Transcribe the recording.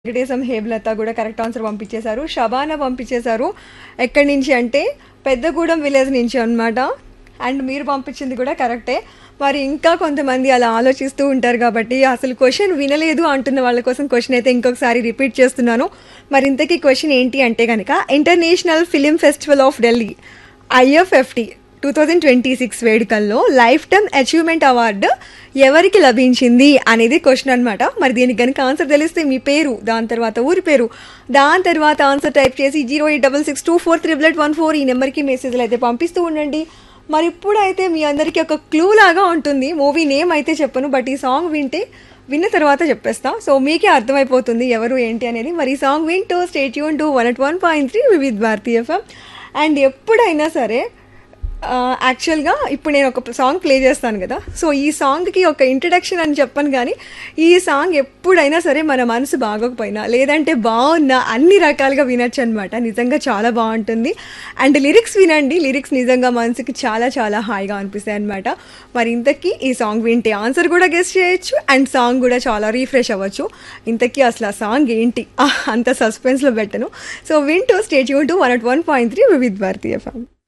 వెంకటేశం హేమలత కూడా correct answer పంపించేశారు షబానా పంపించేశారు ఎక్కడి నుంచి అంటే పెద్దగూడెం విలేజ్ నుంచి అన్నమాట అండ్ మీరు పంపించింది కూడా కరెక్టే మరి ఇంకా కొంతమంది అలా ఆలోచిస్తూ ఉంటారు కాబట్టి అసలు క్వశ్చన్ వినలేదు అంటున్న వాళ్ళ కోసం క్వశ్చన్ అయితే ఇంకొకసారి రిపీట్ చేస్తున్నాను మరి ఇంతకీ క్వశ్చన్ ఏంటి అంటే కనుక international film festival of Delhi IFFT two thousand twenty six వేడుకల్లో లైఫ్ టైమ్ అచీవ్మెంట్ అవార్డు ఎవరికి లభించింది అనేది క్వశ్చన్ అనమాట మరి దీనికి కనుక ఆన్సర్ తెలిస్తే మీ పేరు దాని తర్వాత ఊరి పేరు దాని తర్వాత ఆన్సర్ టైప్ చేసి zero eight double six two four triple eight one four ఈ నెంబర్కి మెసేజ్లు అయితే పంపిస్తూ ఉండండి మరి ఇప్పుడైతే మీ అందరికీ ఒక క్లూ లాగా ఉంటుంది మూవీ నేమ్ అయితే చెప్పను బట్ ఈ సాంగ్ వింటే విన్న తర్వాత చెప్పేస్తా సో మీకే అర్థమైపోతుంది ఎవరు ఏంటి అనేది మరి ఈ సాంగ్ వింటూ స్టేట్ యూన్ to one at one point three Vividh Bharati FM and ఎప్పుడైనా సరే యాక్చువల్గా ఇప్పుడు నేను ఒక సాంగ్ ప్లే చేస్తాను కదా సో ఈ సాంగ్కి ఒక ఇంట్రడక్షన్ అని చెప్పను కానీ ఈ సాంగ్ ఎప్పుడైనా సరే మన మనసు బాగోకపోయినా లేదంటే బాగున్నా అన్ని రకాలుగా వినొచ్చు అనమాట నిజంగా చాలా బాగుంటుంది అండ్ లిరిక్స్ వినండి లిరిక్స్ నిజంగా మనసుకి చాలా చాలా హాయిగా అనిపిస్తాయి అనమాట మరి ఇంతకీ ఈ సాంగ్ వింటే ఆన్సర్ కూడా గెస్ట్ చేయొచ్చు అండ్ సాంగ్ కూడా చాలా రీఫ్రెష్ అవ్వచ్చు ఇంతకీ అసలు ఆ సాంగ్ ఏంటి ఆ, అంత సస్పెన్స్లో పెట్టను సో వింటూ స్టేట్ యూన్ to one at one point three వివిధ్ భారతీయ ఫ్యామ్